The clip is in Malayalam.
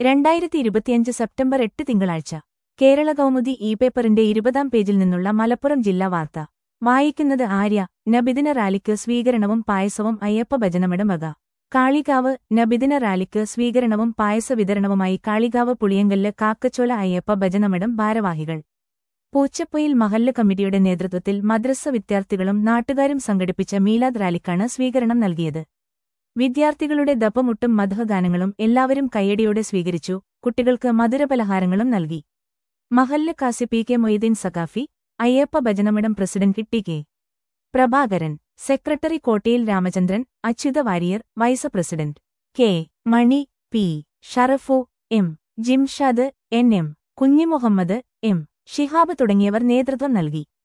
രണ്ടായിരത്തി ഇരുപത്തിയഞ്ച് സെപ്റ്റംബർ എട്ട് തിങ്കളാഴ്ച കേരള കൗമുദി ഇ പേപ്പറിന്റെ ഇരുപതാം പേജിൽ നിന്നുള്ള മലപ്പുറം ജില്ലാ വാർത്ത വായിക്കുന്നത് ആര്യ നബിദിന റാലിക്ക് സ്വീകരണവും പായസവും അയ്യപ്പ ഭജനമിടം വക കാളികാവ് നബിദിന റാലിക്ക് സ്വീകരണവും പായസ വിതരണവുമായി കാളികാവ് പുളിയങ്കല്ല് കാക്കച്ചോല അയ്യപ്പ ഭജനമിടം ഭാരവാഹികൾ പൂച്ചപ്പൊയിൽ മഹല്ല് കമ്മിറ്റിയുടെ നേതൃത്വത്തിൽ മദ്രസ വിദ്യാർത്ഥികളും നാട്ടുകാരും സംഘടിപ്പിച്ച മീലാദ് റാലിക്കാണ് സ്വീകരണം നൽകിയത് വിദ്യാർത്ഥികളുടെ ദപ്പമുട്ടും മധുഗാനങ്ങളും എല്ലാവരും കയ്യടിയോടെ സ്വീകരിച്ചു കുട്ടികൾക്ക് മധുരപലഹാരങ്ങളും നൽകി മഹല്ല് കാസി പി കെ മൊയ്തീൻ സഖാഫി അയ്യപ്പ ഭജനമിടം president T K Prabhakaran secretary Kottayil Ramachandran Achyutha Warrier vice president K Mani P Sharafu M Jimshad N M Kunjimuhammad M Shihab തുടങ്ങിയവർ നേതൃത്വം നൽകി